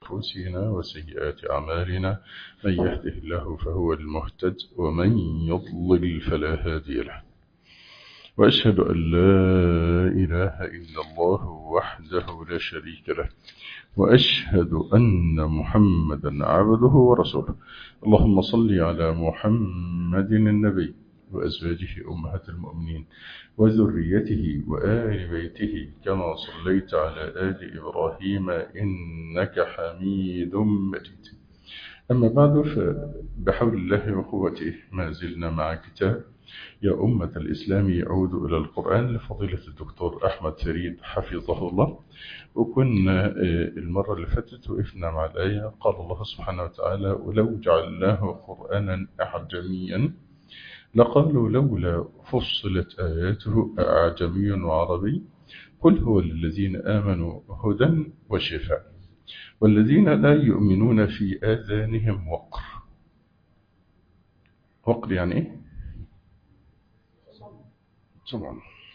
أنفسنا وسيئات أعمالنا من يهده الله فهو المهتد ومن يضلل فلا هادي له وأشهد أن لا إله إلا الله وحده لا شريك له وأشهد أن محمدا عبده ورسوله اللهم صل على محمد النبي وأزواجه أمهات المؤمنين وذريته وآل بيته كما صليت على آل إبراهيم إنك حميد مجيد أما بعد فبحول الله وقوته ما زلنا مع كتاب يا أمة الإسلام يعود إلى القرآن لفضيلة الدكتور أحمد فريد حفظه الله وكنا المرة اللي فاتت وقفنا مع الآية قال الله سبحانه وتعالى ولو جعلناه قرآنا أعجميا لقالوا لولا فصلت آياته أعجمي وعربي قل هو للذين آمنوا هدى وشفاء والذين لا يؤمنون في آذانهم وقر وقر يعني إيه؟ طبعا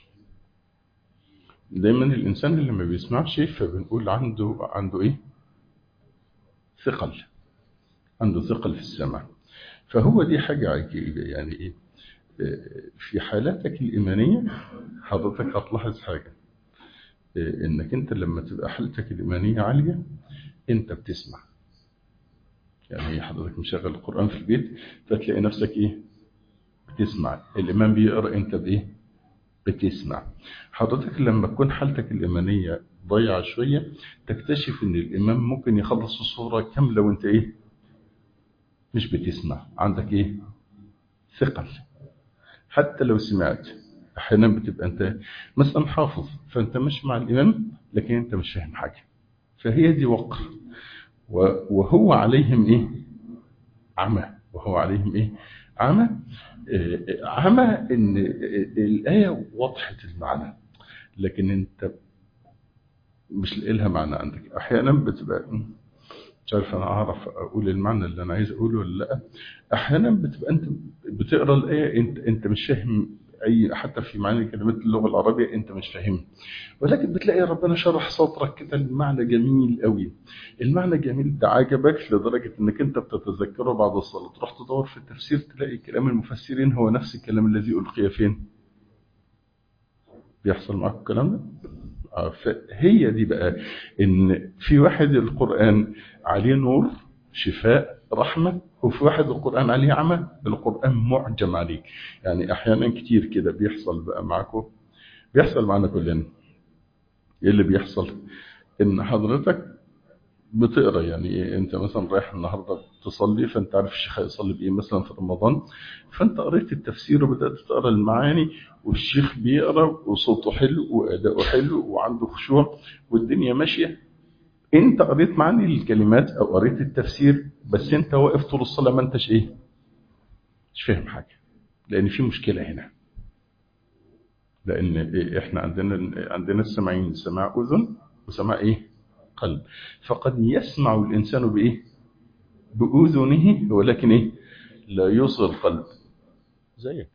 دايما الإنسان اللي ما بيسمعش فبنقول عنده عنده إيه؟ ثقل عنده ثقل في السمع فهو دي حاجة عجيبة يعني إيه؟ في حالاتك الإيمانية حضرتك هتلاحظ حاجة إنك أنت لما تبقى حالتك الإيمانية عالية أنت بتسمع يعني حضرتك مشغل القرآن في البيت فتلاقي نفسك إيه بتسمع الإمام بيقرأ أنت بإيه بتسمع حضرتك لما تكون حالتك الإيمانية ضيعة شوية تكتشف إن الإمام ممكن يخلص الصورة كاملة وأنت إيه مش بتسمع عندك إيه ثقل حتى لو سمعت احيانا بتبقى انت مثلا حافظ فانت مش مع الامام لكن انت مش فاهم حاجه فهي دي وقر وهو عليهم ايه عمى وهو عليهم ايه عمى إيه عمى ان الايه وضحت المعنى لكن انت مش لاقي لها معنى عندك احيانا بتبقى مش عارف انا اعرف اقول المعنى اللي انا عايز اقوله ولا لا احيانا بتبقى انت بتقرا الايه انت انت مش فاهم اي حتى في معاني كلمات اللغه العربيه انت مش فاهم ولكن بتلاقي ربنا شرح سطرك كده المعنى جميل قوي المعنى جميل ده عجبك لدرجه انك انت بتتذكره بعد الصلاه تروح تدور في التفسير تلاقي كلام المفسرين هو نفس الكلام الذي القي فين بيحصل معاك الكلام ده فهي دي بقى ان في واحد القرآن عليه نور شفاء رحمة وفي واحد القرآن عليه عمى القرآن معجم عليك يعني احيانا كتير كده بيحصل بقى معاكم بيحصل معنا كلنا ايه اللي بيحصل ان حضرتك بتقرا يعني إيه انت مثلا رايح النهارده تصلي فانت عارف الشيخ هيصلي بايه مثلا في رمضان فانت قريت التفسير وبدات تقرا المعاني والشيخ بيقرا وصوته حلو واداؤه حلو وعنده خشوع والدنيا ماشيه انت قريت معاني الكلمات او قريت التفسير بس انت واقف طول الصلاه ما انتش ايه مش فاهم حاجه لان في مشكله هنا لان إيه احنا عندنا عندنا السمعين سماع اذن وسماع ايه قلب فقد يسمع الإنسان بإيه بأذنه ولكن إيه لا يوصل القلب زيك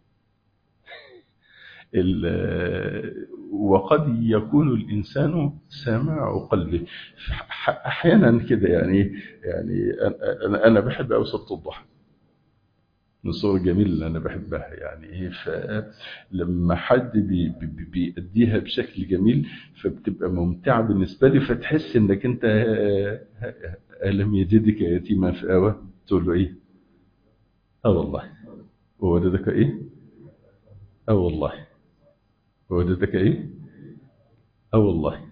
وقد يكون الإنسان سماع قلبه أحيانا كده يعني يعني أنا أنا بحب أوي سورة الضحى من الصور الجميلة اللي أنا بحبها يعني إيه فلما حد بي بي بيأديها بشكل جميل فبتبقى ممتعة بالنسبة لي فتحس إنك أنت ألم يجدك يتيما في آوى تقول له إيه؟ آه والله وولدك إيه؟ آه والله وولدك إيه؟ آه والله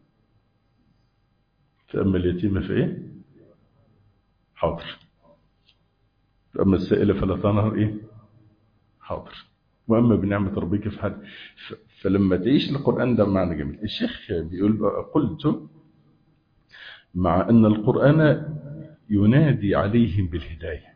فأما اليتيم فإيه؟ حاضر أما السائلة فلا تنهر إيه حاضر وأما بنعمة ربك فحد فلما تعيش القرآن ده معنى جميل الشيخ بيقول بقى قلت مع أن القرآن ينادي عليهم بالهداية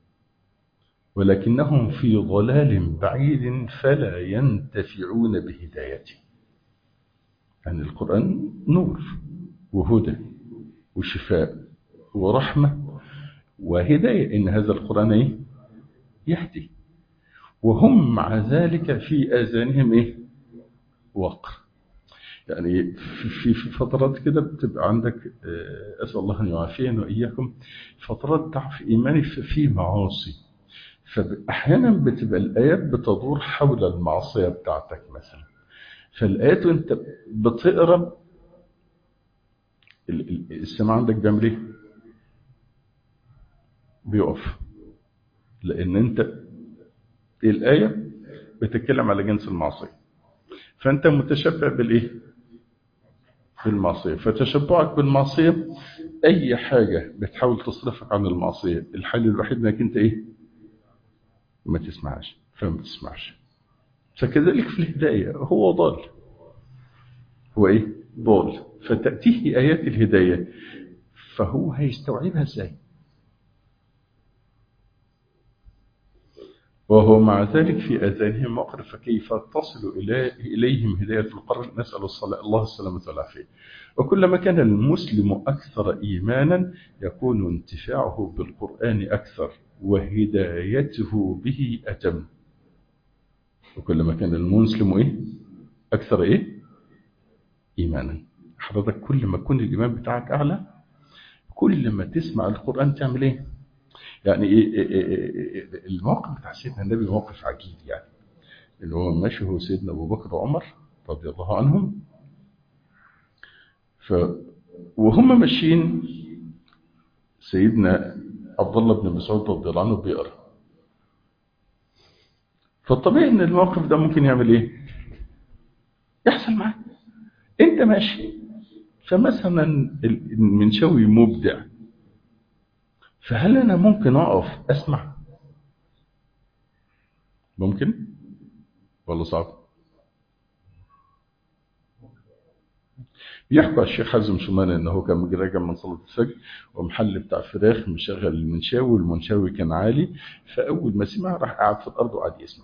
ولكنهم في ضلال بعيد فلا ينتفعون بهدايته يعني القرآن نور وهدى وشفاء ورحمة وهداية إن هذا القرآن إيه؟ يهدي وهم مع ذلك في آذانهم إيه؟ وقر يعني في في فترات كده بتبقى عندك اسال الله ان يعافينا واياكم فترات ضعف ايماني في معاصي فاحيانا بتبقى الايات بتدور حول المعصيه بتاعتك مثلا فالايات وانت بتقرا السماع عندك بيعمل ايه؟ بيقف لان انت الايه بتتكلم على جنس المعصيه فانت متشبع بالايه؟ بالمعصيه فتشبعك بالمعصيه اي حاجه بتحاول تصرفك عن المعصيه الحل الوحيد انك انت ايه؟ ما تسمعش فما تسمعش فكذلك في الهدايه هو ضال هو ايه؟ ضال فتأتيه آيات الهداية فهو هيستوعبها ازاي وهو مع ذلك في أذانهم وقر فكيف تصل إليهم هداية القرن نسأل الله السلامة والعافية وكلما كان المسلم أكثر إيمانا يكون انتفاعه بالقرآن أكثر وهدايته به أتم وكلما كان المسلم إيه؟ أكثر إيه؟ إيمانا حضرتك كل ما يكون الإيمان بتاعك أعلى كل ما تسمع القرآن تعمل إيه يعني إيه, إيه, إيه الموقف بتاع سيدنا النبي موقف عجيب يعني اللي هو ماشي هو سيدنا أبو بكر وعمر رضي الله عنهم ف وهم ماشيين سيدنا عبد الله بن مسعود رضي الله عنه بيقرا فالطبيعي ان الموقف ده ممكن يعمل ايه يحصل معاك انت ماشي فمثلا المنشوي مبدع فهل انا ممكن اقف اسمع ممكن ولا صعب بيحكوا على الشيخ حازم شمانة ان هو كان راجع من صلاة الفجر ومحل بتاع فراخ مشغل المنشاوي والمنشاوي كان عالي فاول ما سمع راح قاعد في الارض وقعد يسمع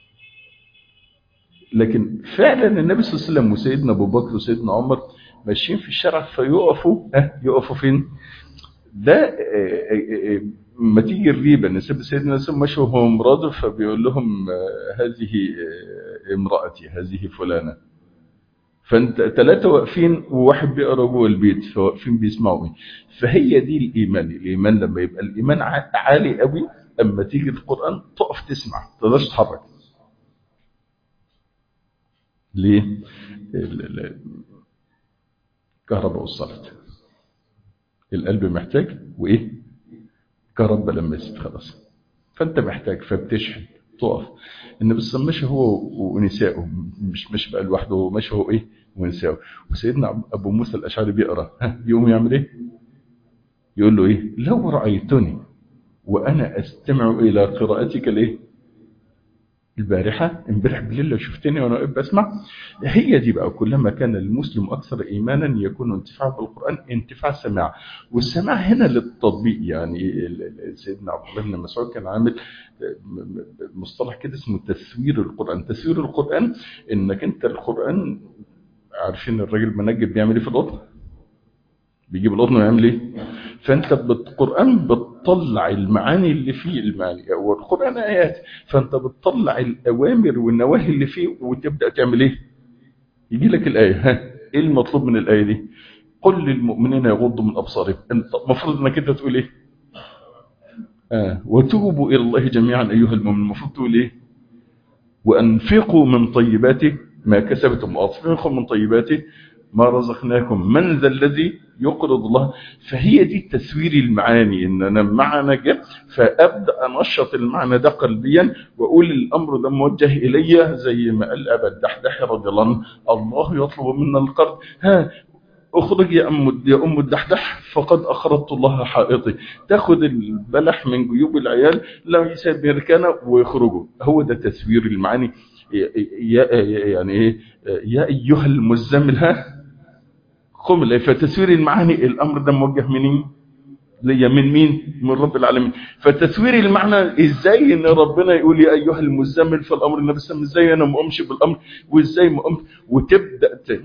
لكن فعلا النبي صلى الله عليه وسلم وسيدنا ابو بكر وسيدنا عمر ماشيين في الشارع فيقفوا اه يقفوا فين ده ما تيجي الريبه ان سيدنا النبي ماشي وهو مراده فبيقول لهم هذه امرأتي هذه فلانه فانت ثلاثه واقفين وواحد بيقرا جوه البيت فواقفين بيسمعوا ايه فهي دي الايمان الايمان لما يبقى الايمان عالي قوي اما تيجي القران تقف تسمع ما تقدرش تتحرك ليه كهرباء وصلت القلب محتاج وايه كهرباء لما يزيد خلاص فانت محتاج فبتشحن تقف النبي صلى الله عليه وسلم هو ونسائه مش مش بقى لوحده هو ماشي هو ايه ونسائه وسيدنا ابو موسى الاشعري بيقرا ها يقوم يعمل ايه يقول له ايه لو رايتني وانا استمع الى قراءتك الايه البارحة امبارح بالليل لو شفتني وانا واقف بسمع هي دي بقى كلما كان المسلم اكثر ايمانا يكون انتفاعه بالقران انتفاع سماع والسماع هنا للتطبيق يعني سيدنا عبد الله بن مسعود كان عامل مصطلح كده اسمه تسوير القران تسوير القران انك انت القران عارفين الراجل منجد بيعمل ايه في القطن بيجيب القطن ويعمل ايه فانت بالقران بتطلع المعاني اللي فيه المعاني والقران ايات فانت بتطلع الاوامر والنواهي اللي فيه وتبدا تعمل ايه يجي لك الايه ها ايه المطلوب من الايه دي قل للمؤمنين يغضوا من ابصارهم انت المفروض انك انت تقول ايه آه. وتوبوا الى الله جميعا ايها المؤمنون المفروض تقول ايه وانفقوا من طيباته ما كسبتم واطفقوا من طيباته ما رزقناكم من ذا الذي يقرض الله فهي دي تسوير المعاني ان انا معنى جه فابدا انشط المعنى ده قلبيا واقول الامر ده موجه الي زي ما قال ابا الدحداح رضي الله عنه الله يطلب منا القرض ها اخرج يا ام يا ام الدحدح فقد اخرجت الله حائطي تاخد البلح من جيوب العيال لا يساب بركانه ويخرجوا هو ده تسوير المعاني يا يعني ايه يا ايها المزمل ها قم الليل فتسوير المعاني الامر ده موجه منين ليا من مين من رب العالمين فتسوير المعنى ازاي ان ربنا يقول يا ايها المزمل في الامر النبي صلى الله عليه وسلم ازاي انا ما اقومش بالامر وازاي ما قمت وتبدا ت...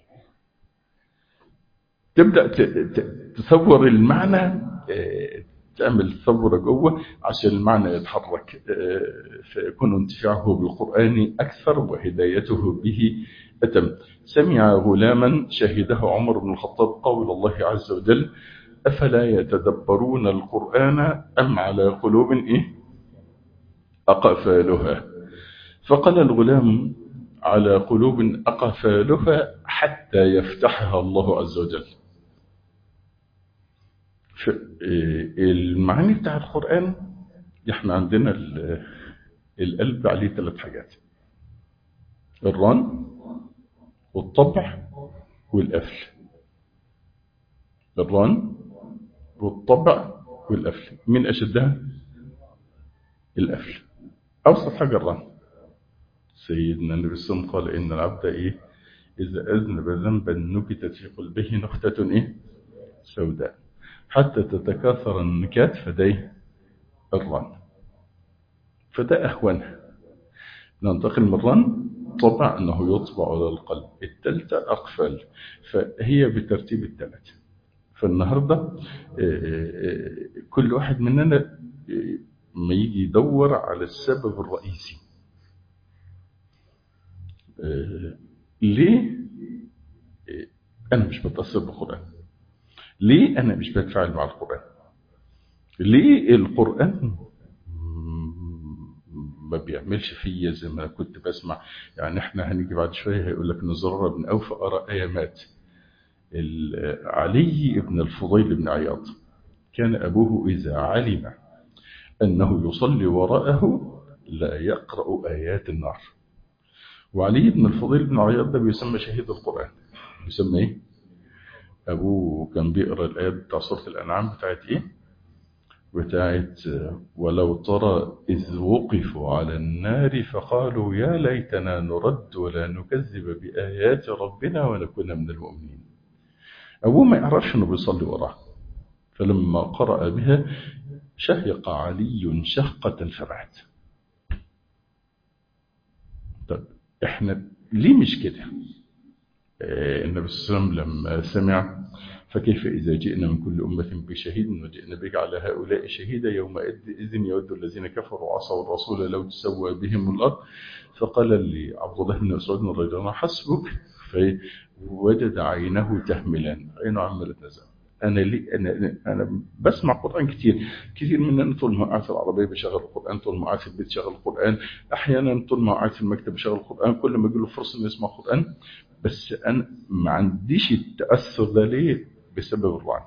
تبدا ت... ت... تصور المعنى تعمل ثورة جوه عشان المعنى يتحرك فيكون انتفاعه بالقرآن أكثر وهدايته به أتم سمع غلاما شهده عمر بن الخطاب قول الله عز وجل أفلا يتدبرون القرآن أم على قلوب إيه؟ أقفالها فقال الغلام على قلوب أقفالها حتى يفتحها الله عز وجل المعاني بتاع القرآن احنا عندنا القلب عليه ثلاث حاجات الران والطبع والقفل الران والطبع والقفل مين أشدها القفل أبسط حاجة الران سيدنا النبي صلى الله عليه وسلم قال إن العبد إيه إذا أذنب ذنبا نكتت في قلبه نكتة إيه سوداء حتى تتكاثر النكات فده الرن فده أهونها ننتقل من الرن طبع أنه يطبع على القلب التالتة أقفال فهي بترتيب التالت فالنهاردة كل واحد مننا ما يجي يدور على السبب الرئيسي ليه أنا مش بتأثر بالقرآن ليه أنا مش بتفاعل مع القرآن ليه القرآن ما بيعملش فيا زي ما كنت بسمع يعني احنا هنيجي بعد شوية هيقول لك ان زرارة بن أوفى أرى آية مات علي بن الفضيل بن عياض كان أبوه إذا علم أنه يصلي وراءه لا يقرأ آيات النار وعلي بن الفضيل بن عياض ده بيسمى شهيد القرآن بيسمى ايه أبوه كان بيقرأ الآيات بتاع سورة الأنعام بتاعت إيه؟ بتاعت ولو ترى إذ وقفوا على النار فقالوا يا ليتنا نرد ولا نكذب بآيات ربنا ونكون من المؤمنين أبوه ما يعرفش أنه بيصلي وراه فلما قرأ بها شهق علي شهقة فمات طب إحنا ليه مش كده؟ النبي صلى الله عليه وسلم لما سمع فكيف إذا جئنا من كل أمة بشهيد وجئنا بك على هؤلاء شهيدا يومئذ يود الذين كفروا وعصوا الرسول لو تسوى بهم الأرض فقال لعبد الله بن مسعود رضي الله عنه حسبك فوجد عينه تهملان عينه عمالة نزل أنا لي أنا أنا بسمع قرآن كتير كثير مننا طول ما قاعد في العربية بشغل القرآن طول ما قاعد في البيت شغل القرآن أحيانا طول ما قاعد في المكتب بشغل القرآن كل ما يجي له فرصة إنه يسمع قرآن بس أنا ما عنديش التأثر ده ليه بسبب الرعن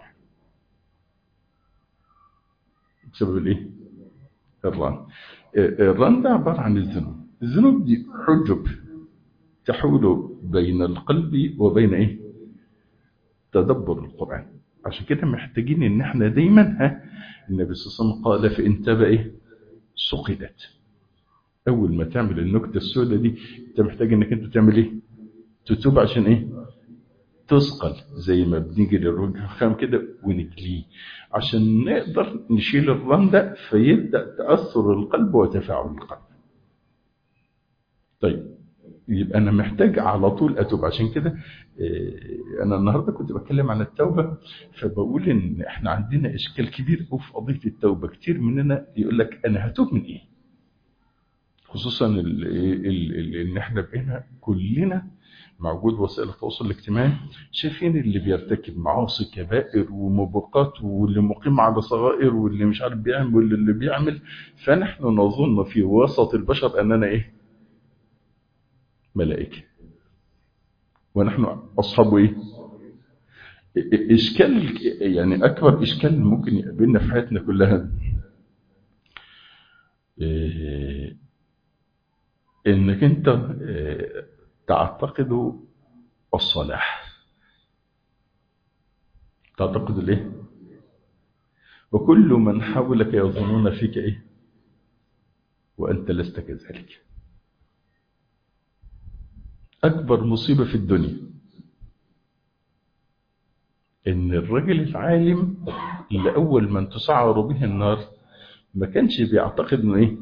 بسبب الإيه؟ الرعن الرعن ده عبارة عن الذنوب الذنوب دي حجب تحول بين القلب وبين إيه؟ تدبر القرآن عشان كده محتاجين ان احنا دايما ها النبي صلى الله عليه وسلم قال فان تاب ايه سقطت اول ما تعمل النكته السوداء دي انت محتاج انك انت تعمل ايه تتوب عشان ايه تثقل زي ما بنيجي للرخام كده ونجليه عشان نقدر نشيل الرن ده فيبدا تاثر القلب وتفاعل القلب طيب يبقى أنا محتاج على طول أتوب عشان كده أنا النهاردة كنت بتكلم عن التوبة فبقول إن إحنا عندنا إشكال كبير أوي في قضية التوبة كتير مننا يقول لك أنا هتوب من إيه خصوصا ال ال ال إن إحنا بقينا كلنا موجود وسائل التواصل الاجتماعي شايفين اللي بيرتكب معاصي كبائر وموبقات واللي مقيم على صغائر واللي مش عارف بيعمل واللي اللي بيعمل فنحن نظن في وسط البشر أننا إيه ملائكة ونحن أصحاب إيه إشكال يعني أكبر إشكال ممكن يقابلنا في حياتنا كلها إيه إنك أنت إيه تعتقد الصلاح تعتقد الإيه وكل من حولك يظنون فيك إيه وأنت لست كذلك أكبر مصيبة في الدنيا إن الرجل العالم اللي أول من تسعر به النار ما كانش بيعتقد إنه إيه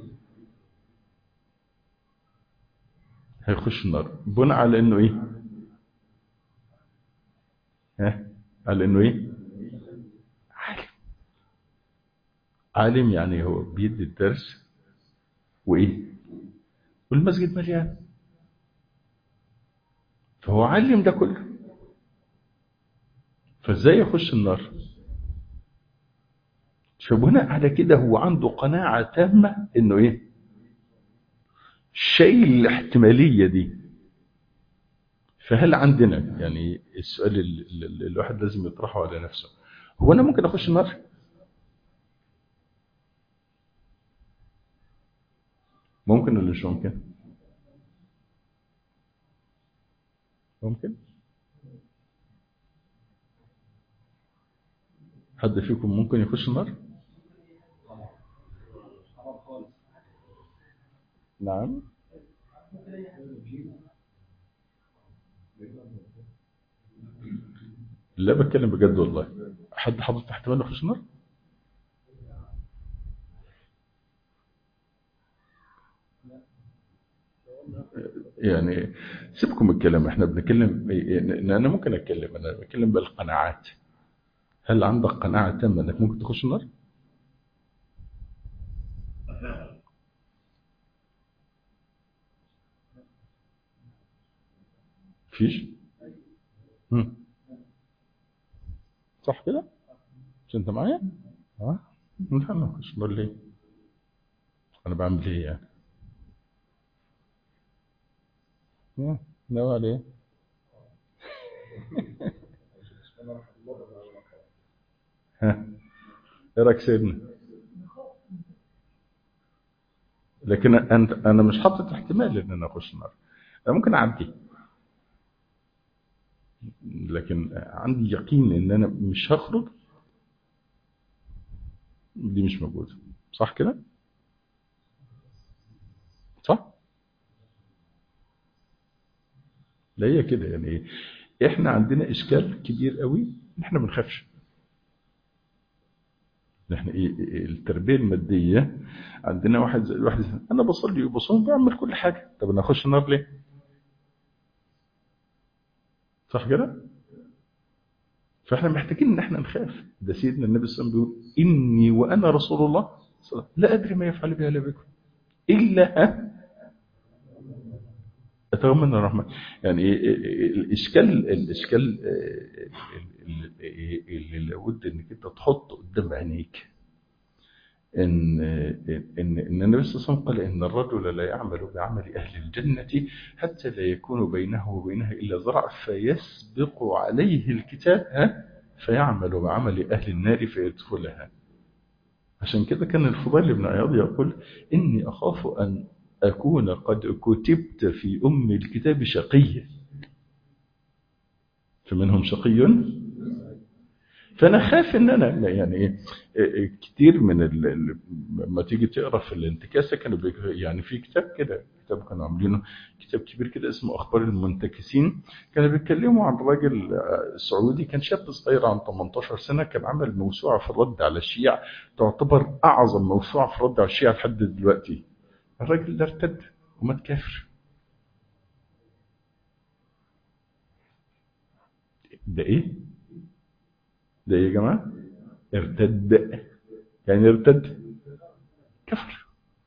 هيخش النار بناء على إنه إيه ها على إنه إيه عالم عالم يعني هو بيدي الدرس وايه والمسجد مليان فهو علم ده كله فازاي يخش النار فبناء على كده هو عنده قناعة تامة انه ايه شيء الاحتمالية دي فهل عندنا يعني السؤال اللي الواحد لازم يطرحه على نفسه هو انا ممكن اخش النار ممكن ولا مش ممكن ممكن حد فيكم ممكن يخش النار نعم لا بتكلم بجد والله حد حاطط احتمال يخش النار يعني سيبكم من الكلام احنا بنتكلم ان انا ممكن اتكلم انا بتكلم بالقناعات هل عندك قناعة تامة انك ممكن تخش النار فيش هم. صح كده مش انت معايا ها لا ما اخش النار ليه انا بعمل ايه يعني ناوي على ايه ها ايه رايك سيدنا لكن انت انا مش حاطط احتمال ان انا اخش النار انا ممكن اعدي لكن عندي يقين ان انا مش هخرج دي مش موجوده صح كده صح لا هي كده يعني احنا عندنا اشكال كبير قوي احنا ما بنخافش احنا ايه التربيه الماديه عندنا واحد زي واحد زي انا بصلي وبصوم بعمل كل حاجه طب انا اخش النار ليه صح كده فاحنا محتاجين ان احنا نخاف ده سيدنا النبي صلى الله عليه وسلم بيقول اني وانا رسول الله لا ادري ما يفعل بها بكم الا اتغمن الرحمن يعني الاشكال الاشكال اللي لابد انك انت تحطه قدام عينيك ان ان ان النبي صلى الله عليه وسلم قال ان الرجل لا يعمل بعمل اهل الجنه حتى لا يكون بينه وبينها الا ذراع فيسبق عليه الكتاب ها فيعمل بعمل اهل النار فيدخلها عشان كده كان الفضيل بن عياض يقول اني اخاف ان أكون قد كتبت في أم الكتاب شقيا فمنهم شقي فأنا خاف إن أنا يعني كتير من لما تيجي تقرا في الانتكاسة كانوا يعني في كتاب كده كتاب كانوا عاملينه كتاب كبير كده اسمه أخبار المنتكسين كانوا بيتكلموا عن راجل سعودي كان شاب صغير عن 18 سنة كان عمل موسوعة في الرد على الشيع تعتبر أعظم موسوعة في الرد على الشيع لحد دلوقتي الراجل ده ارتد ومات كافر ده ايه ده ايه يا جماعه ارتد يعني ارتد كفر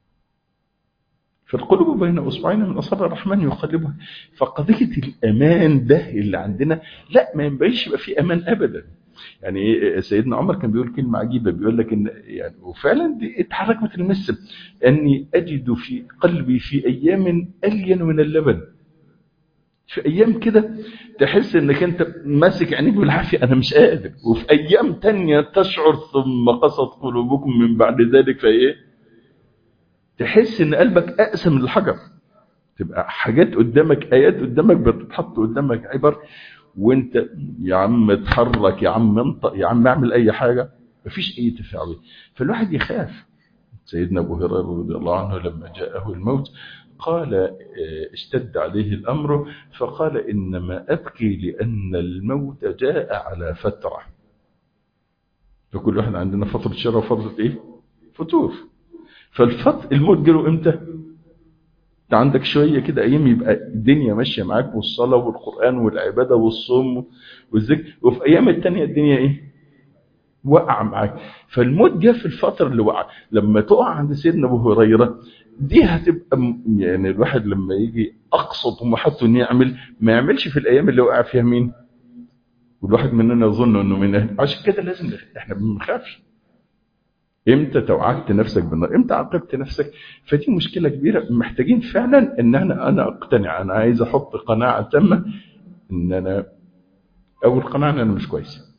فالقلوب بين اصبعين من اصابع الرحمن يقلبها فقضيه الامان ده اللي عندنا لا ما ينبغيش يبقى في امان ابدا يعني سيدنا عمر كان بيقول كلمة عجيبة بيقول لك إن يعني وفعلا دي اتحرك مثل المسم أني أجد في قلبي في أيام ألين من اللبن في أيام كده تحس إنك أنت ماسك عينيك بالعافية أنا مش قادر وفي أيام تانية تشعر ثم قصت قلوبكم من بعد ذلك فإيه تحس إن قلبك أقسى من الحجر تبقى حاجات قدامك آيات قدامك بتتحط قدامك عبر وانت يا عم اتحرك يا عم انطق يا عم اعمل اي حاجة مفيش اي تفاعل فالواحد يخاف سيدنا ابو هريره رضي الله عنه لما جاءه الموت قال اشتد عليه الامر فقال انما ابكي لان الموت جاء على فتره فكل واحد عندنا فتره شراء وفتره ايه فتور فالفت الموت جاله امتى انت عندك شويه كده ايام يبقى الدنيا ماشيه معاك والصلاه والقران والعباده والصوم والذكر وفي ايام التانية الدنيا ايه وقع معاك فالموت جه في الفتره اللي وقع لما تقع عند سيدنا ابو هريره دي هتبقى م- يعني الواحد لما يجي اقصى طموحاته انه يعمل ما يعملش في الايام اللي وقع فيها مين والواحد مننا يظن انه من أهل. عشان كده لازم نخ- احنا ما بنخافش امتى توعدت نفسك بالنار امتى عاقبت نفسك فدي مشكله كبيره محتاجين فعلا ان انا انا اقتنع انا عايز احط قناعه تامه ان انا اول قناعه ان انا مش كويس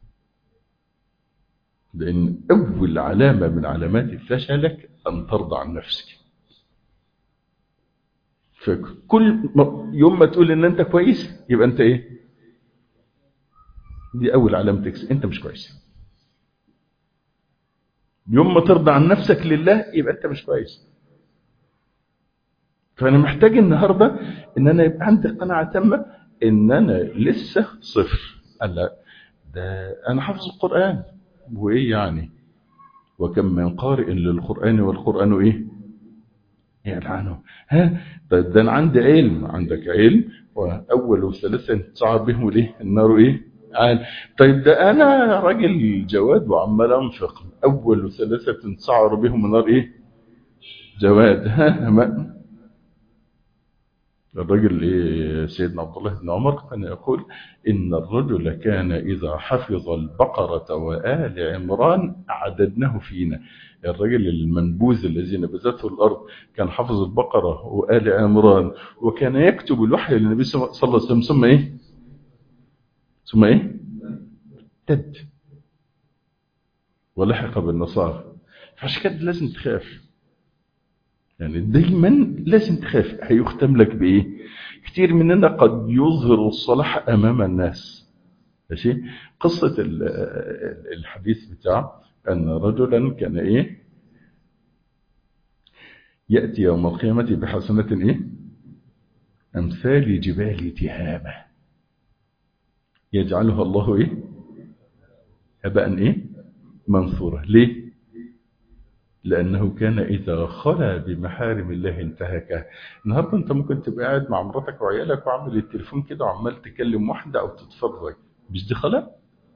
لان اول علامه من علامات فشلك ان ترضى عن نفسك فكل م- يوم ما تقول ان انت كويس يبقى انت ايه دي اول علامه تكس انت مش كويس يوم ما ترضى عن نفسك لله يبقى انت مش كويس فانا محتاج النهارده ان انا يبقى عندي قناعه تامه ان انا لسه صفر قال لا ده انا حافظ القران وايه يعني وكم من قارئ للقران والقران ايه يلعنه ها طيب ده انا عندي علم عندك علم واول ثلاثه تصعب بهم ليه النار ايه قال طيب ده انا راجل جواد وعمال انفق اول ثلاثه تسعر بهم النار ايه جواد ها ما الرجل إيه سيدنا عبد الله بن عمر كان يقول إن الرجل كان إذا حفظ البقرة وآل عمران أعددناه فينا الرجل المنبوذ الذي نبذته الأرض كان حفظ البقرة وآل عمران وكان يكتب الوحي للنبي صلى الله عليه وسلم ثم إيه ثم إيه تد ولحق بالنصارى فعشان كده لازم تخاف يعني دايما لازم تخاف هيختم لك بايه كتير مننا قد يظهر الصلاح امام الناس ماشي قصه ال- ال- الحديث بتاع ان رجلا كان ايه ياتي يوم القيامه بحسنه ايه امثال جبال تهامه يجعلها الله ايه هباء ايه منثورا ليه لأنه كان إذا خلا بمحارم الله انتهكها النهاردة أنت ممكن تبقى قاعد مع مراتك وعيالك وعامل التليفون كده وعمال تكلم واحدة أو تتفرج مش دي خلا؟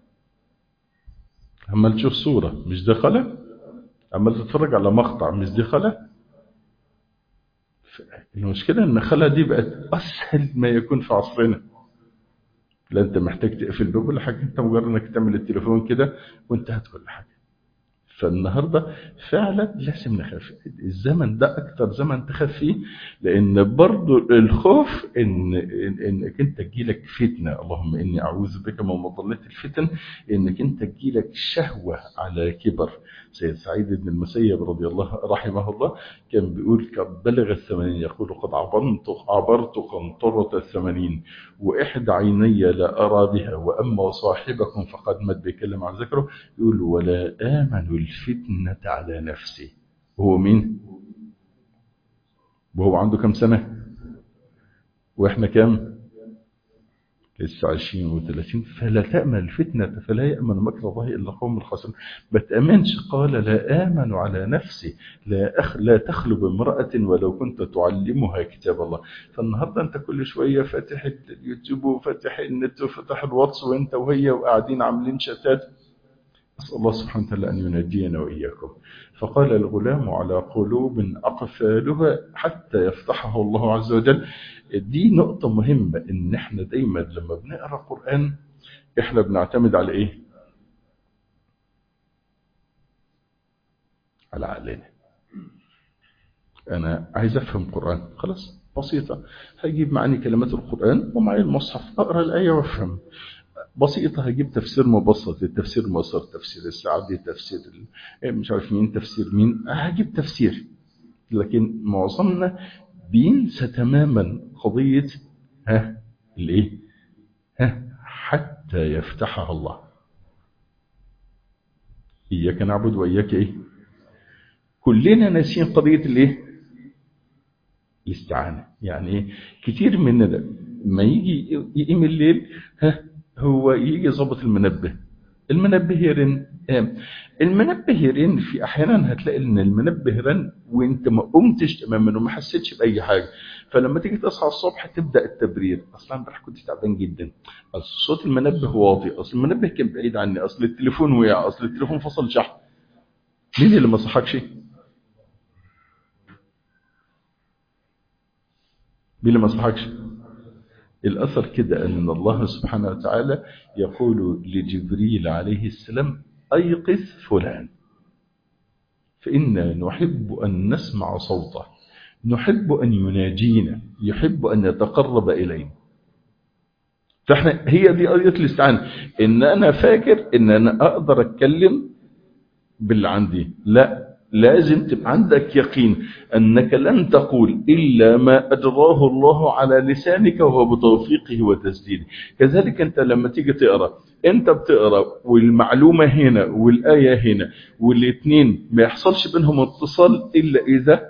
عمال تشوف صورة مش دي خلا؟ عمال تتفرج على مقطع مش دي خلا؟ ف- المشكلة إن خلا دي بقت أسهل ما يكون في عصرنا لا أنت محتاج تقفل باب ولا حاجة أنت مجرد إنك تعمل التليفون كده وانتهت كل حاجة فالنهارده فعلا لازم نخاف الزمن ده اكتر زمن تخاف فيه لان برضو الخوف ان إن- انك انت تجيلك فتنه اللهم اني اعوذ بك من مضلات الفتن انك انت تجيلك شهوه على كبر سيد سعيد بن المسيب رضي الله رحمه الله كان بيقول قد بلغ الثمانين يقول قد عبرت عبرت قنطرة الثمانين وإحدى عيني لا أرى بها وأما صاحبكم فقد مات بيتكلم عن ذكره يقول ولا آمن الفتنة على نفسي هو مين؟ وهو عنده كم سنة؟ وإحنا كم؟ لسه عشرين وثلاثين فلا تأمن الفتنة فلا يأمن مكر الله إلا قوم الخاسرين ما تأمنش قال لا آمن على نفسي لا أخ لا تخلو بامرأة ولو كنت تعلمها كتاب الله فالنهاردة أنت كل شوية فاتح اليوتيوب وفاتح النت وفاتح الواتس وأنت وهي وقاعدين عاملين شتات أسأل الله سبحانه وتعالى أن ينجينا وإياكم فقال الغلام على قلوب أقفالها حتى يفتحه الله عز وجل دي نقطة مهمة إن إحنا دايما لما بنقرأ قرآن إحنا بنعتمد على إيه؟ على عقلنا أنا عايز أفهم قرآن خلاص بسيطة هجيب معاني كلمات القرآن ومعي المصحف أقرأ الآية وأفهم بسيطة هجيب تفسير مبسط التفسير مصر تفسير السعدي تفسير ال- مش عارف مين تفسير مين هجيب تفسير لكن معظمنا بينسى تماما قضية ها الايه ها حتى يفتحها الله إياك نعبد وإياك إيه كلنا ناسيين قضية الإيه الاستعانة يعني إيه كتير مننا ما يجي يقيم الليل ها هو يجي يظبط المنبه المنبه يرن المنبه يرن في احيانا هتلاقي ان المنبه رن وانت ما قمتش تماما وما حسيتش باي حاجه فلما تيجي تصحى الصبح تبدا التبرير اصلا امبارح كنت تعبان جدا اصل صوت المنبه واطي اصل المنبه كان بعيد عني اصل التليفون وقع اصل التليفون فصل شحن مين اللي ما صحكش مين اللي ما صحكش الأثر كده أن الله سبحانه وتعالى يقول لجبريل عليه السلام أيقظ فلان فإنا نحب أن نسمع صوته نحب أن يناجينا يحب أن يتقرب إلينا فإحنا هي دي قضية الاستعانة إن أنا فاكر إن أنا أقدر أتكلم باللي عندي لا لازم تبقى عندك يقين أنك لن تقول إلا ما أجراه الله على لسانك وهو بتوفيقه وتسديده كذلك أنت لما تيجي تقرأ أنت بتقرأ والمعلومة هنا والآية هنا والاثنين ما يحصلش بينهم اتصال إلا إذا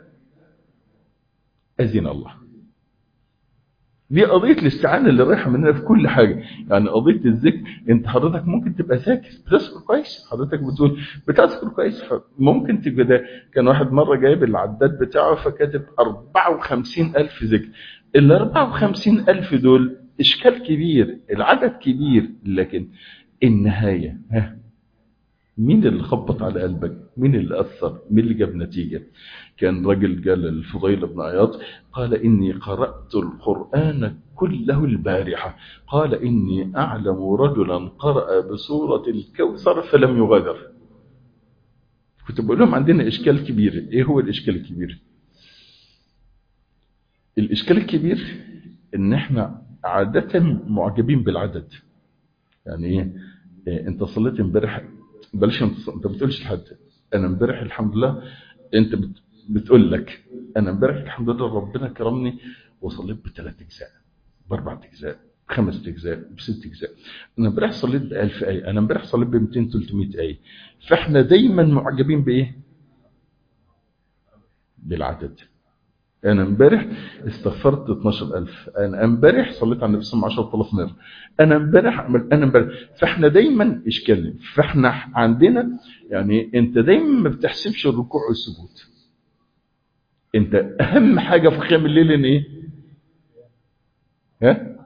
أذن الله دي قضية الاستعانة اللي رايحة مننا في كل حاجة يعني قضية الذكر انت حضرتك ممكن تبقى ذاكر بتذكر كويس حضرتك بتقول بتذكر كويس ممكن تبقى ده كان واحد مرة جايب العداد بتاعه فكاتب 54 ألف ذكر ال 54 ألف دول إشكال كبير العدد كبير لكن النهاية ها مين اللي خبط على قلبك مين اللي أثر مين اللي جاب نتيجة كان رجل قال الفضيل بن عياض قال إني قرأت القرآن كله البارحة قال إني أعلم رجلا قرأ بسورة الكوثر فلم يغادر كنت بقول لهم عندنا إشكال كبير إيه هو الإشكال الكبير الإشكال الكبير إن إحنا عادة معجبين بالعدد يعني إيه, إيه أنت صليت امبارح بلاش انت انت بتقولش لحد انا امبارح الحمد لله انت بت... بتقول لك انا امبارح الحمد لله ربنا كرمني وصليت بثلاث اجزاء باربع اجزاء بخمس اجزاء بست اجزاء انا امبارح صليت ب 1000 ايه انا امبارح صليت ب 200 300 ايه فاحنا دايما معجبين بايه بالعدد انا امبارح استغفرت 12000 انا امبارح صليت على النبي صلى الله عليه وسلم 10000 مره انا امبارح انا امبارح فاحنا دايما اشكال فاحنا عندنا يعني انت دايما ما بتحسبش الركوع والسجود انت اهم حاجه في قيام الليل ان ايه ها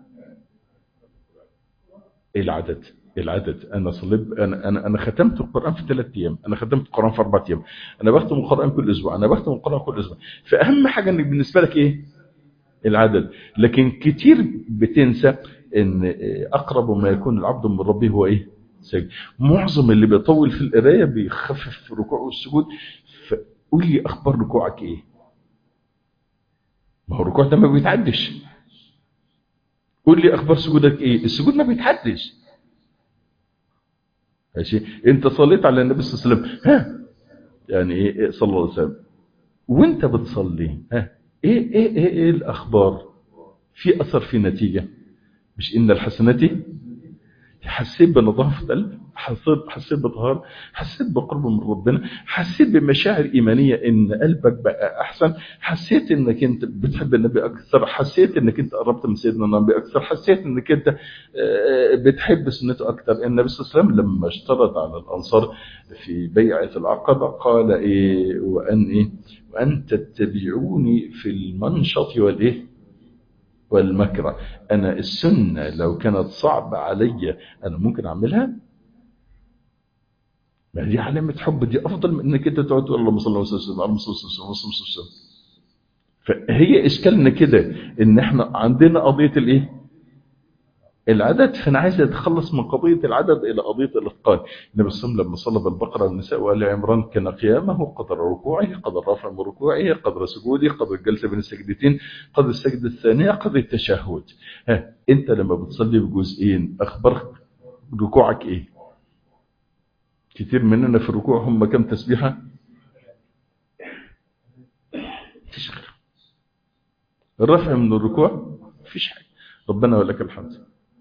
العدد العدد انا صليت انا انا انا ختمت القران في ثلاث ايام انا ختمت القران في اربع ايام انا بختم القران كل اسبوع انا بختم القران كل اسبوع فاهم حاجه انك بالنسبه لك ايه العدد لكن كتير بتنسى ان اقرب ما يكون العبد من ربه هو ايه سجد معظم اللي بيطول في القرايه بيخفف في الركوع والسجود فقول لي اخبار ركوعك ايه ما هو الركوع ده ما بيتعدش قول لي اخبار سجودك ايه السجود ما بيتعدش ماشي انت صليت على النبي صلى الله عليه وسلم ها يعني ايه صلى الله عليه وسلم وانت بتصلي ها ايه ايه ايه, إيه الاخبار في اثر في نتيجه مش ان الحسنات حسيت بنظافه قلب حسيت حسيت بطهاره حسيت بقرب من ربنا حسيت بمشاعر ايمانيه ان قلبك بقى احسن حسيت انك انت بتحب النبي اكثر حسيت انك انت قربت من سيدنا النبي اكثر حسيت انك انت بتحب سنته اكثر النبي صلى الله عليه وسلم لما اشترط على الانصار في بيعه العقبه قال ايه وان ايه وان تتبعوني في المنشط والايه والمكره انا السنه لو كانت صعبه عليا انا ممكن اعملها ما دي علامة حب دي أفضل من إنك أنت تقعد تقول اللهم صل وسلم على صلى الله عليه وسلم فهي إشكالنا كده إن إحنا عندنا قضية الإيه؟ العدد فأنا عايز أتخلص من قضية العدد إلى قضية الإتقان النبي صلى الله عليه وسلم لما صلى بالبقرة والنساء وآل عمران كان قيامه قدر ركوعه قدر رفع من ركوعه قدر سجوده قدر الجلسة بين السجدتين قدر السجدة الثانية قدر التشهد ها أنت لما بتصلي بجزئين أخبار ركوعك إيه؟ كتير مننا في الركوع هم كم تسبيحة مفيش غير الرفع من الركوع مفيش حاجة ربنا ولك الحمد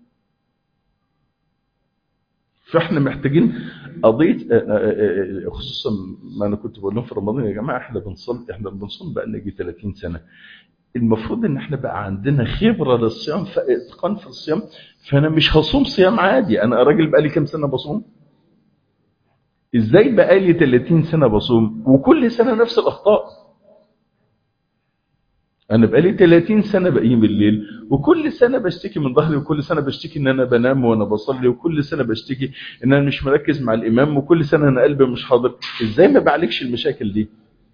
فاحنا محتاجين قضية خصوصا ما انا كنت بقول لهم في رمضان يا جماعة احنا بنصلي احنا بنصوم بقى نجي 30 سنة المفروض ان احنا بقى عندنا خبرة للصيام فاتقان في الصيام فانا مش هصوم صيام عادي انا راجل بقى لي كام سنة بصوم ازاي بقالي 30 سنة بصوم وكل سنة نفس الأخطاء أنا بقالي 30 سنة بقيم الليل وكل سنة بشتكي من ظهري وكل سنة بشتكي إن أنا بنام وأنا بصلي وكل سنة بشتكي إن أنا مش مركز مع الإمام وكل سنة أنا قلبي مش حاضر إزاي ما بعالجش المشاكل دي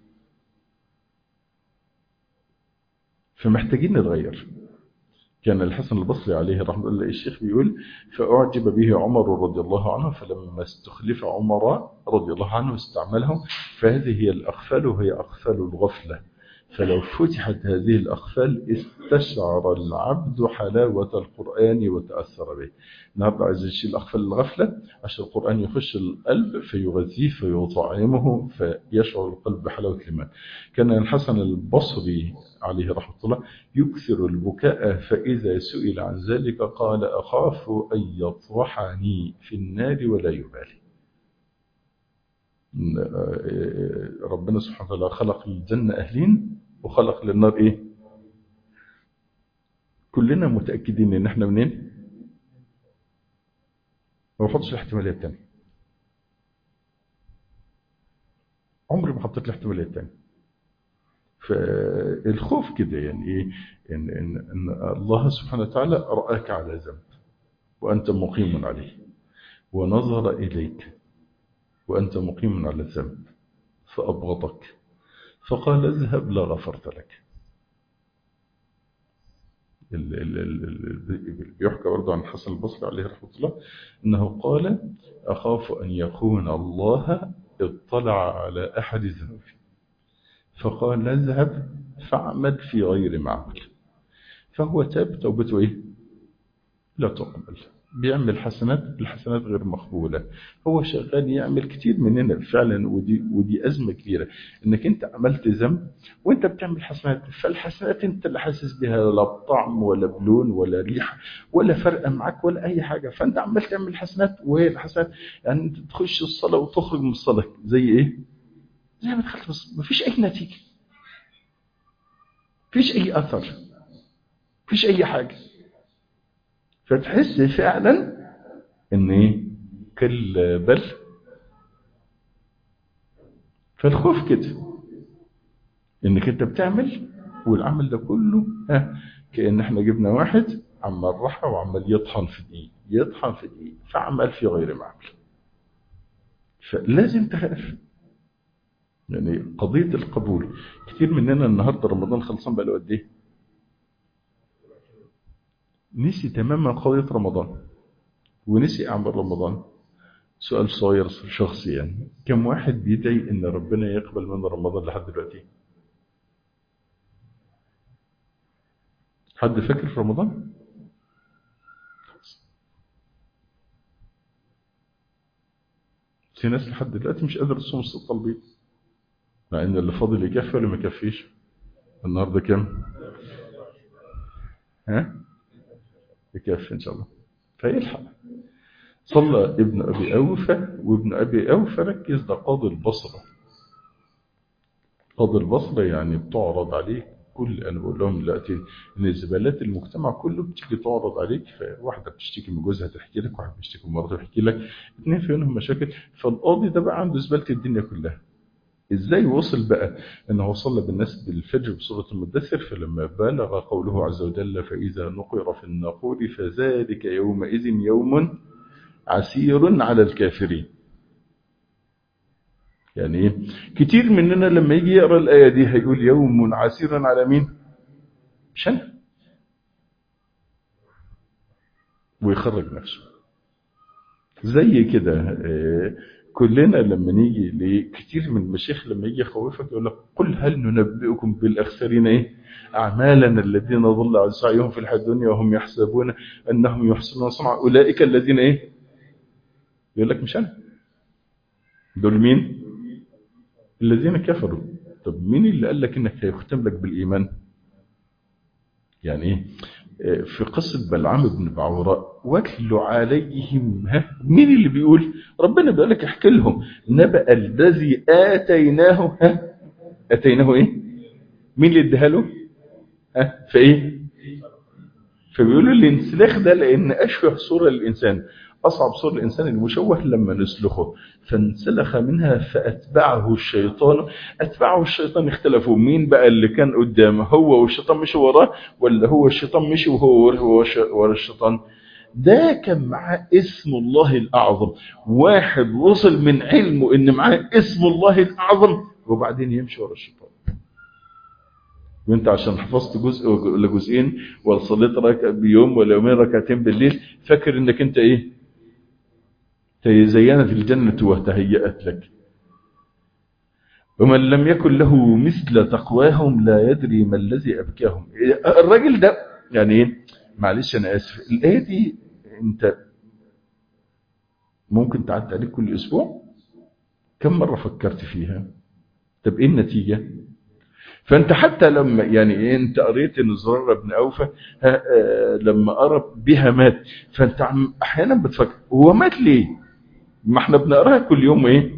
فمحتاجين نتغير كان الحسن البصري عليه رحمه الله الشيخ بيقول فأعجب به عمر رضي الله عنه فلما استخلف عمر رضي الله عنه استعمله فهذه هي الأغفال وهي أغفال الغفلة فلو فتحت هذه الأغفال استشعر العبد حلاوة القرآن وتأثر به النهارده عايز يشيل أغفال الغفلة عشان القرآن يخش القلب فيغذيه فيطعمه فيشعر القلب بحلاوة الإيمان كان الحسن البصري عليه رحمة الله يكثر البكاء فإذا سئل عن ذلك قال أخاف أن يطرحني في النار ولا يبالي ربنا سبحانه وتعالى خلق الجنة أهلين وخلق للنار إيه كلنا متأكدين إن إحنا منين ما بحطش الاحتمالية التانية عمري ما حطيت الاحتمالية التانية فالخوف كده يعني ايه إن, إن, إن الله سبحانه وتعالى رآك على ذنب وأنت مقيم عليه ونظر إليك وأنت مقيم على الذنب فأبغضك فقال اذهب لا غفرت لك بيحكى برضه عن حسن البصري عليه رحمة الله أنه قال أخاف أن يكون الله اطلع على أحد ذنوبي فقال اذهب فاعمل في غير معمل فهو تاب توبته إيه؟ لا تقبل بيعمل حسنات الحسنات غير مقبولة هو شغال يعمل كتير مننا فعلا ودي, ودي أزمة كبيرة انك انت عملت ذنب وانت بتعمل حسنات فالحسنات انت اللي حاسس بها لا بطعم ولا بلون ولا ريحة ولا فرقة معاك ولا اي حاجة فانت عمال تعمل حسنات وهي الحسنات يعني انت تخش الصلاة وتخرج من الصلاة زي ايه زي ما دخلت بس مفيش اي نتيجة مفيش اي اثر مفيش اي حاجة فتحس فعلا ان ايه كل بل فالخوف كده انك انت بتعمل والعمل ده كله ها كأن احنا جبنا واحد عمال راحة وعمال يطحن في دقيق يطحن في دقيق فعمل في غير معمل فلازم تخاف يعني قضية القبول كتير مننا النهاردة رمضان خلصان بقى له قد ايه نسي تماما قضية رمضان ونسي أعمال رمضان سؤال صغير شخصي يعني كم واحد بيدعي إن ربنا يقبل من رمضان لحد دلوقتي حد فاكر في رمضان في ناس لحد دلوقتي مش قادر تصوم الستة البيض مع ان اللي فاضل يكفي ولا ما يكفيش النهارده كام ها يكفي إن شاء الله فيلحق صلى ابن أبي أوفى وابن أبي أوفى ركز ده قاضي البصرة قاضي البصرة يعني بتعرض عليك كل أنا بقول لهم دلوقتي إن زبالات المجتمع كله بتيجي تعرض عليك فواحدة بتشتكي من جوزها تحكي لك واحد بيشتكي من مراته يحكي لك اثنين فيهم مشاكل فالقاضي ده بقى عنده زبالة الدنيا كلها ازاي وصل بقى انه صلى بالناس بالفجر بسورة المدثر فلما بلغ قوله عز وجل فإذا نقر في الناقور فذلك يومئذ يوم عسير على الكافرين يعني ايه كتير مننا لما يجي يقرأ الآية دي هيقول يوم عسير على مين مش انا ويخرج نفسه زي كده إيه كلنا لما نيجي لكثير من المشايخ لما يجي يخوفك يقول لك قل هل ننبئكم بالاخسرين ايه اعمالا الذين ضل عن سعيهم في الحياه الدنيا وهم يحسبون انهم يحسنون صنعا اولئك الذين ايه يقول لك مش انا دول مين الذين كفروا طب مين اللي قال لك انك هيختم لك بالايمان يعني ايه في قصة بلعام بن بعوراء واتل عليهم ها مين اللي بيقول ربنا بيقول لك احكي لهم نبأ الذي آتيناه ها آتيناه ايه مين اللي اداها له ها فايه فبيقولوا الانسلاخ ده لان اشبه صورة للانسان أصعب صور الإنسان المشوه لما نسلخه فانسلخ منها فأتبعه الشيطان أتبعه الشيطان اختلفوا مين بقى اللي كان قدامه هو والشيطان مشي وراه ولا هو الشيطان مشي وهو ورا الشيطان ده كان معاه اسم الله الأعظم واحد وصل من علمه إن معاه اسم الله الأعظم وبعدين يمشي ورا الشيطان وانت عشان حفظت جزء ولا جزئين ولا صليت ركعه بيوم ولا يومين ركعتين بالليل فاكر انك انت ايه تزينت الجنة وتهيأت لك ومن لم يكن له مثل تقواهم لا يدري ما الذي أبكاهم الراجل ده يعني ايه معلش أنا آسف الآية دي أنت ممكن تعدي عليك كل أسبوع كم مرة فكرت فيها طب إيه النتيجة فانت حتى لما يعني انت قريت ان زرار بن اوفى لما قرا بها مات فانت احيانا بتفكر هو مات ليه ما احنا بنقراها كل يوم ايه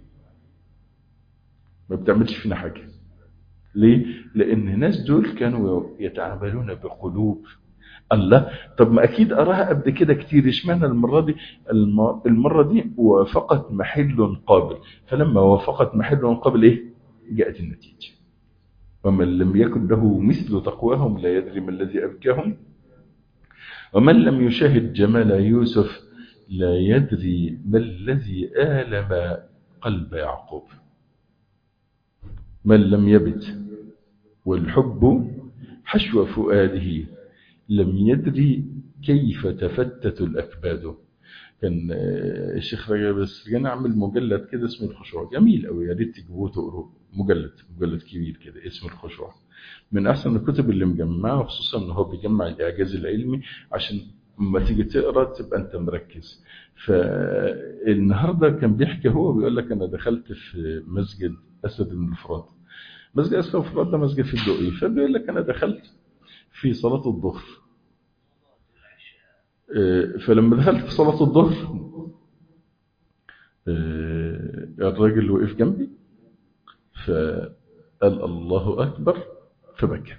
ما بتعملش فينا حاجه ليه لان الناس دول كانوا يتعاملون بقلوب الله طب ما اكيد قراها قبل كده كتير اشمعنى المره دي المره دي وافقت محل قابل فلما وافقت محل قابل ايه جاءت النتيجه ومن لم يكن له مثل تقواهم لا يدري ما الذي أبكاهم ومن لم يشاهد جمال يوسف لا يدري ما الذي آلم قلب يعقوب من لم يبت والحب حشو فؤاده لم يدري كيف تفتت الأكباد كان الشيخ رجب السرجاني عمل مجلد كده اسمه الخشوع جميل قوي يا ريت تجيبوه تقروه مجلد مجلد كبير كده اسمه الخشوع من احسن الكتب اللي مجمعه خصوصا ان هو بيجمع الاعجاز العلمي عشان لما تيجي تقرا تبقى انت مركز فالنهارده كان بيحكي هو بيقول لك انا دخلت في مسجد اسد بن الفرات مسجد اسد بن الفرات ده مسجد في الدقي فبيقول لك انا دخلت في صلاه الظهر فلما دخلت في صلاة الظهر الراجل وقف جنبي فقال الله أكبر فبكى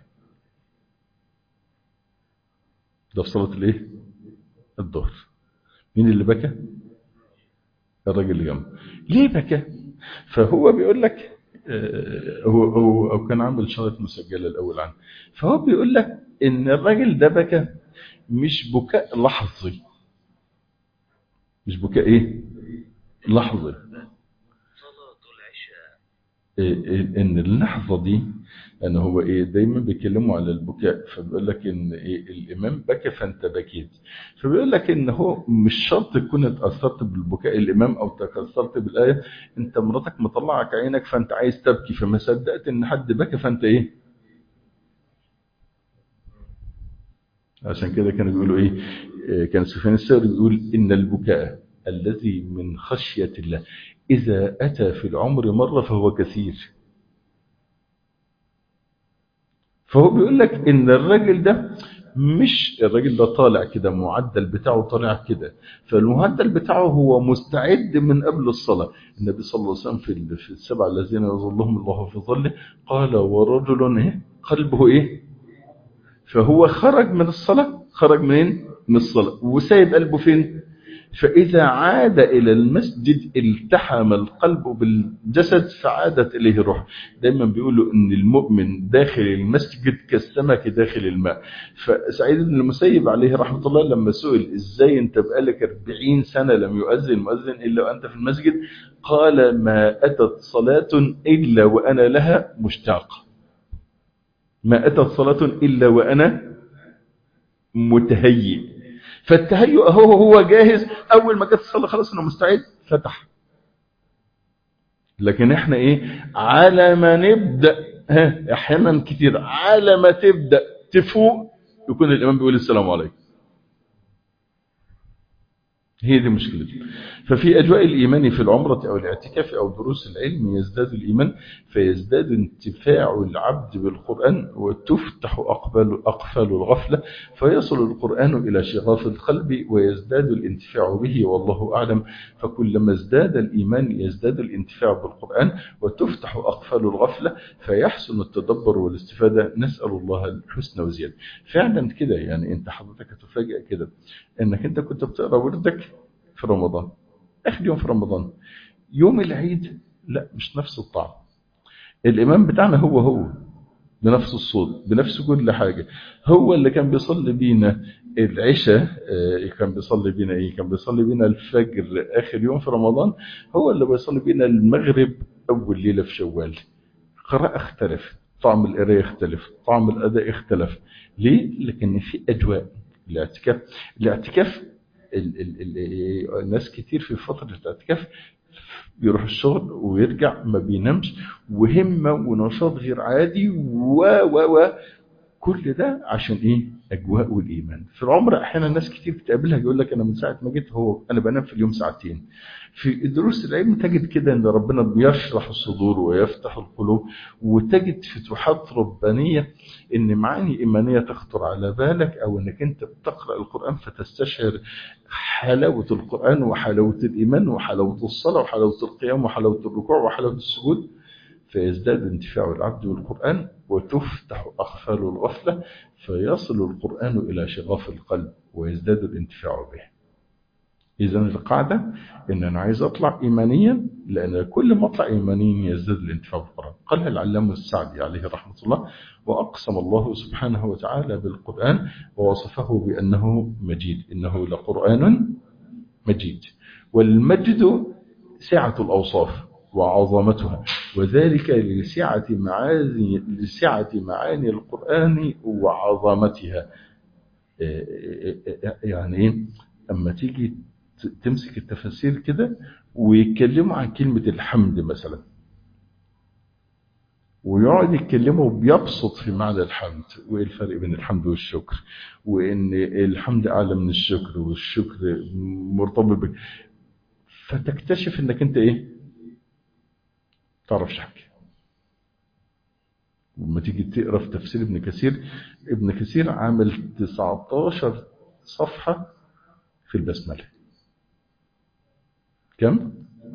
ده في صلاة الايه الظهر مين اللي بكى الراجل اللي جنبه ليه بكى فهو بيقول لك هو هو او كان عامل شرط مسجله الاول عنه فهو بيقول لك ان الراجل ده بكى مش بكاء لحظي مش بكاء ايه لحظي إيه ان اللحظه دي ان هو ايه دايما بيتكلموا على البكاء فبيقول لك ان ايه الامام بكى فانت بكيت فبيقول لك ان هو مش شرط تكون اتاثرت بالبكاء الامام او تاثرت بالايه انت مراتك مطلعك عينك فانت عايز تبكي فما صدقت ان حد بكى فانت ايه عشان كده كانوا بيقولوا ايه كان سفيان الثوري بيقول ان البكاء الذي من خشيه الله إذا أتى في العمر مرة فهو كثير فهو بيقول لك إن الراجل ده مش الراجل ده طالع كده معدل بتاعه طالع كده فالمعدل بتاعه هو مستعد من قبل الصلاة النبي صلى الله عليه وسلم في في السبع الذين يظلهم الله في ظله قال ورجل إيه قلبه إيه فهو خرج من الصلاة خرج منين من الصلاة وسايب قلبه فين فإذا عاد إلى المسجد التحم القلب بالجسد فعادت إليه الروح دايما بيقولوا أن المؤمن داخل المسجد كالسمك داخل الماء فسعيد بن المسيب عليه رحمة الله لما سئل إزاي أنت بقالك 40 سنة لم يؤذن مؤذن إلا وأنت في المسجد قال ما أتت صلاة إلا وأنا لها مشتاق ما أتت صلاة إلا وأنا متهيئ فالتهيؤ هو هو جاهز اول ما جت الصلاه خلاص انا مستعد فتح لكن احنا ايه على ما نبدا ها احيانا كتير على ما تبدا تفوق يكون الامام بيقول السلام عليكم هي دي مشكلته ففي أجواء الإيمان في العمرة أو الاعتكاف أو دروس العلم يزداد الإيمان فيزداد انتفاع العبد بالقرآن وتفتح أقبال أقفال الغفلة فيصل القرآن إلى شغاف القلب ويزداد الانتفاع به والله أعلم فكلما ازداد الإيمان يزداد الانتفاع بالقرآن وتفتح أقفال الغفلة فيحسن التدبر والاستفادة نسأل الله الحسن وزيادة فعلا كده يعني أنت حضرتك هتفاجئ كده أنك أنت كنت بتقرأ وردك في رمضان آخر يوم في رمضان يوم العيد لا مش نفس الطعم الإمام بتاعنا هو هو بنفس الصوت بنفس كل حاجة هو اللي كان بيصلي بينا العشاء كان بيصلي بينا ايه كان بيصلي بينا الفجر اخر يوم في رمضان هو اللي بيصلي بينا المغرب اول ليله في شوال قراءه اختلف طعم القرايه اختلف طعم الاداء اختلف ليه لكن في اجواء الاعتكاف الاعتكاف ال ال ال الناس كتير في فتره الاعتكاف بيروح الشغل ويرجع ما بينامش وهمه ونشاط غير عادي و و و كل ده عشان ايه اجواء والايمان في العمر احيانا ناس كتير بتقابلها يقول لك انا من ساعه ما جيت هو انا بنام في اليوم ساعتين في دروس العلم تجد كده ان ربنا بيشرح الصدور ويفتح القلوب وتجد فتوحات ربانيه ان معاني ايمانيه تخطر على بالك او انك انت بتقرا القران فتستشعر حلاوه القران وحلاوه الايمان وحلاوه الصلاه وحلاوه القيام وحلاوه الركوع وحلاوه السجود فيزداد انتفاع العبد بالقرآن وتفتح أقفال الغفلة فيصل القرآن إلى شغاف القلب ويزداد الانتفاع به إذا القاعدة إن أنا عايز أطلع إيمانيا لأن كل ما أطلع إيمانيا يزداد الانتفاع بالقرآن قالها العلامة السعدي عليه رحمة الله وأقسم الله سبحانه وتعالى بالقرآن ووصفه بأنه مجيد إنه لقرآن مجيد والمجد سعة الأوصاف وعظمتها وذلك لسعة معاني لسعة معاني القرآن وعظمتها يعني ايه اما تيجي تمسك التفاسير كده ويتكلموا عن كلمة الحمد مثلا ويقعد يتكلموا بيبسط في معنى الحمد وايه الفرق بين الحمد والشكر وان الحمد اعلى من الشكر والشكر مرتبط بك فتكتشف انك انت ايه تعرفش حاجة لما تيجي تقرا في تفسير ابن كثير ابن كثير عامل 19 صفحة في البسملة كم؟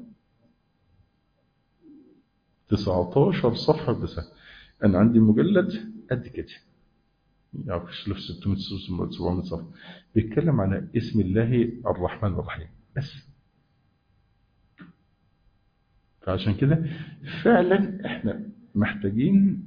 19 صفحة بس أنا عندي مجلد قد كده يعني في 600 700 صفحة بيتكلم عن اسم الله الرحمن الرحيم بس فعشان كده فعلا احنا محتاجين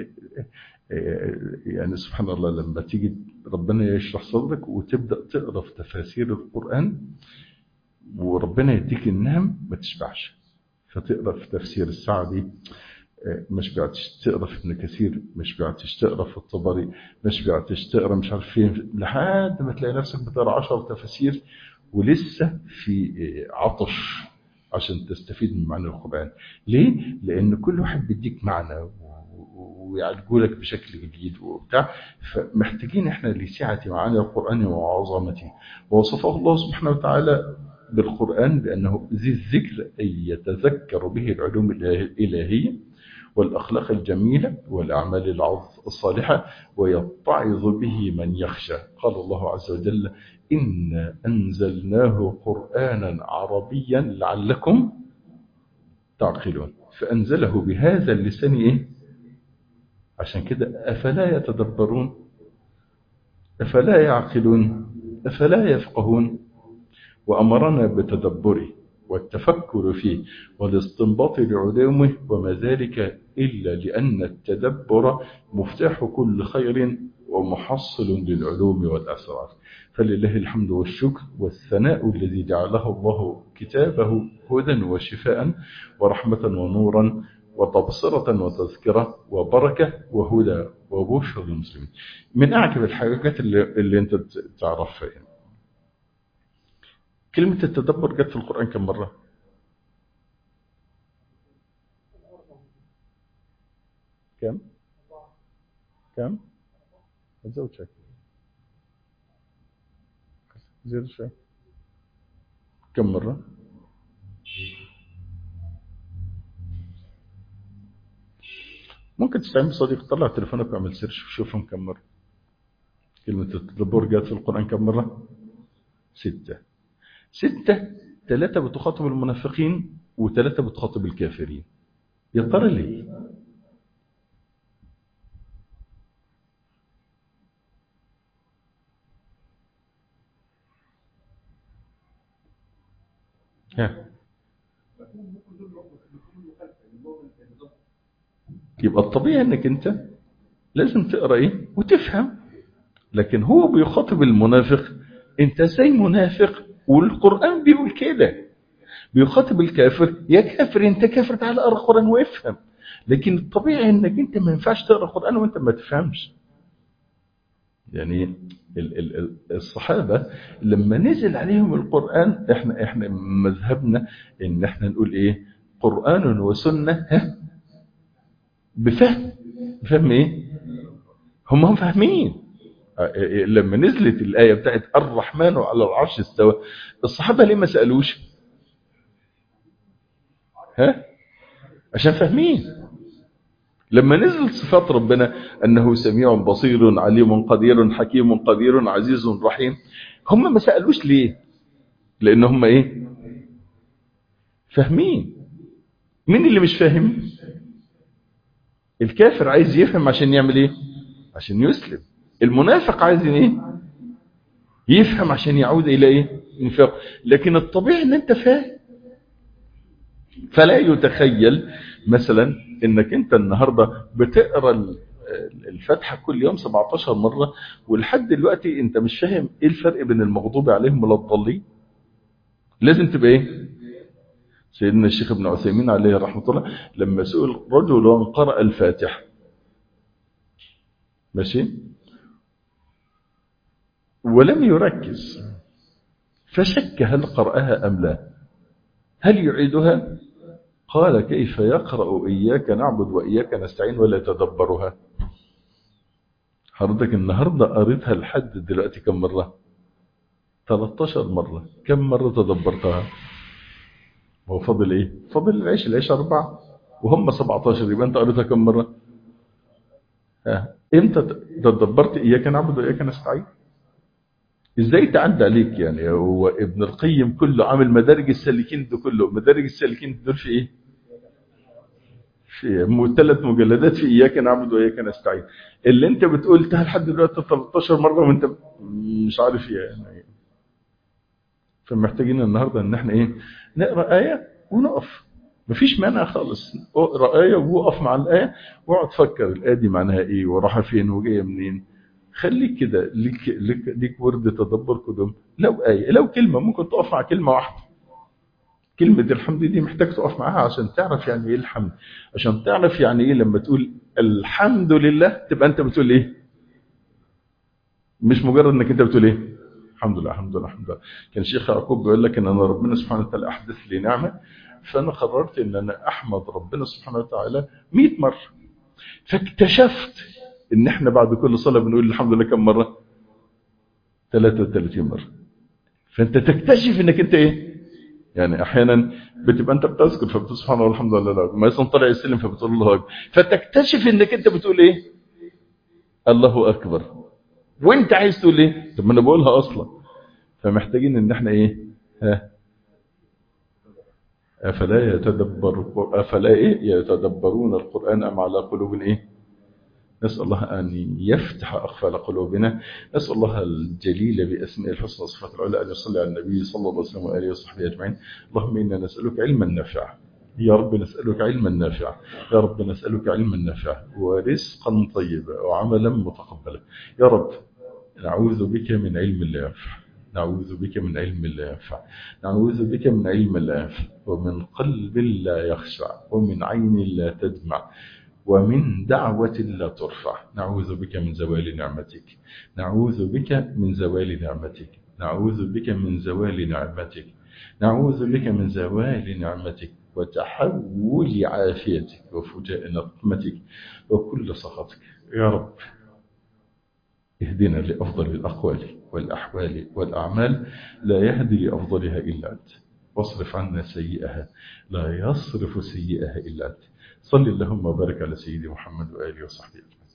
يعني سبحان الله لما تيجي ربنا يشرح صدرك وتبدا تقرا في تفاسير القران وربنا يديك النهم ما تشبعش فتقرا في تفسير السعدي ما شبعتش تقرا في ابن كثير ما شبعتش تقرا في الطبري ما شبعتش تقرا مش عارف فين لحد ما تلاقي نفسك بتقرا 10 تفاسير ولسه في عطش عشان تستفيد من معنى القرآن ليه؟ لأن كل واحد بيديك معنى ويعالجوا لك بشكل جديد وبتاع فمحتاجين احنا لسعة معاني القرآن وعظمته ووصفه الله سبحانه وتعالى بالقرآن بأنه ذي الذكر أي يتذكر به العلوم الإلهية والأخلاق الجميلة والأعمال الصالحة ويتعظ به من يخشى قال الله عز وجل إن أنزلناه قرآنا عربيا لعلكم تعقلون فأنزله بهذا اللسان إيه؟ عشان كده أفلا يتدبرون أفلا يعقلون أفلا يفقهون وأمرنا بتدبره والتفكر فيه والاستنباط لعلومه وما ذلك إلا لأن التدبر مفتاح كل خير ومحصل للعلوم والأسرار فلله الحمد والشكر والثناء الذي جعله الله كتابه هدى وشفاء ورحمة ونورا وتبصرة وتذكرة وبركة وهدى وبشر للمسلمين من أعجب الحاجات اللي, اللي أنت تعرفها يعني. كلمة التدبر جت في القرآن كم مرة كم كم زود شوي زيادة شوي كم مرة ممكن تستعين بصديق طلع تليفونك واعمل سيرش وشوفهم كم مرة كلمة التدبر جت في القرآن كم مرة ستة ستة ثلاثة بتخاطب المنافقين وثلاثة بتخاطب الكافرين يا ترى ليه ها. يبقى الطبيعي انك انت لازم تقرا ايه وتفهم لكن هو بيخاطب المنافق انت زي منافق والقران بيقول كده بيخاطب الكافر يا كافر انت كافر تعالى اقرا القران وافهم لكن الطبيعي انك انت ما ينفعش تقرا القران وانت ما تفهمش يعني ال- ال- ال- الصحابه لما نزل عليهم القران احنا احنا مذهبنا ان احنا نقول ايه قران وسنه ها بفهم بفهم ايه هم هم فاهمين لما نزلت الآية بتاعت الرحمن على العرش استوى الصحابة ليه ما سألوش ها عشان فاهمين لما نزلت صفات ربنا أنه سميع بصير عليم قدير حكيم قدير عزيز رحيم هم ما سألوش ليه لأن هم إيه فاهمين مين اللي مش فاهم الكافر عايز يفهم عشان يعمل ايه عشان يسلم المنافق عايز ايه يفهم عشان يعود الى ايه انفاق لكن الطبيعي ان انت فاهم فلا يتخيل مثلا انك انت النهارده بتقرا الفاتحه كل يوم 17 مره ولحد دلوقتي انت مش فاهم ايه الفرق بين المغضوب عليهم ولا الضالين لازم تبقى ايه سيدنا الشيخ ابن عثيمين عليه رحمه الله لما سئل رجل قرأ الفاتحه ماشي ولم يركز فشك هل قرأها أم لا هل يعيدها قال كيف يقرأ إياك نعبد وإياك نستعين ولا يتدبرها حضرتك النهاردة قريتها لحد دلوقتي كم مرة 13 مرة كم مرة تدبرتها هو فاضل ايه فاضل العيش العيش أربعة وهم 17 يبقى انت قريتها كم مرة ها امتى تدبرت إياك نعبد وإياك نستعين ازاي تعدى عليك يعني هو ابن القيم كله عامل مدارج السالكين ده كله مدارج السالكين دول في ايه في ثلاث مجلدات في اياك نعبد واياك نستعين اللي انت بتقولتها لحد دلوقتي 13 مره وانت مش عارف ايه يعني فمحتاجين النهارده ان احنا ايه نقرا ايه ونقف مفيش مانع خالص اقرا ايه ووقف مع الايه واقعد فكر الايه دي معناها ايه ورايحه فين وجايه منين خليك كده ليك ليك ليك ورد تدبر قدوم لو آية لو كلمة ممكن تقف مع كلمة واحدة كلمة الحمد دي محتاج تقف معاها عشان تعرف يعني ايه الحمد عشان تعرف يعني ايه لما تقول الحمد لله تبقى انت بتقول ايه مش مجرد انك انت بتقول ايه الحمد لله الحمد لله الحمد لله كان الشيخ يعقوب بيقول لك ان انا ربنا سبحانه وتعالى احدث لي نعمه فانا قررت ان انا احمد ربنا سبحانه وتعالى 100 مره فاكتشفت ان احنا بعد كل صلاة بنقول الحمد لله كم مرة 33 مرة فانت تكتشف انك انت ايه يعني احيانا بتبقى انت بتذكر فبتقول سبحان الله والحمد لله ما يصن طلع السلم فبتقول الله اكبر فتكتشف انك انت بتقول ايه الله اكبر وانت عايز تقول ايه طب ما انا بقولها اصلا فمحتاجين ان احنا ايه ها افلا يتدبر افلا ايه يتدبرون القران ام على قلوب ايه نسأل الله أن يفتح أقفال قلوبنا نسأل الله الجليل بأسماء الحسنى والصفات العلى أن يصلي على النبي صلى الله عليه وسلم وآله وصحبه أجمعين اللهم إنا نسألك علما نافعا يا رب نسألك علما نافعا يا رب نسألك علما نافعا ورزقا طيبا وعملا متقبلا يا رب نعوذ بك من علم لا ينفع نعوذ بك من علم لا ينفع نعوذ بك من علم لا ينفع ومن قلب لا يخشع ومن عين لا تدمع ومن دعوة لا ترفع نعوذ بك من زوال نعمتك نعوذ بك من زوال نعمتك نعوذ بك من زوال نعمتك نعوذ بك من زوال نعمتك وتحول عافيتك وفجاء نقمتك وكل سخطك يا رب اهدنا لأفضل الأقوال والأحوال والأعمال لا يهدي لأفضلها إلا أنت واصرف عنا سيئها لا يصرف سيئها إلا أنت صل اللهم وبارك على سيدي محمد وآله وصحبه أجمعين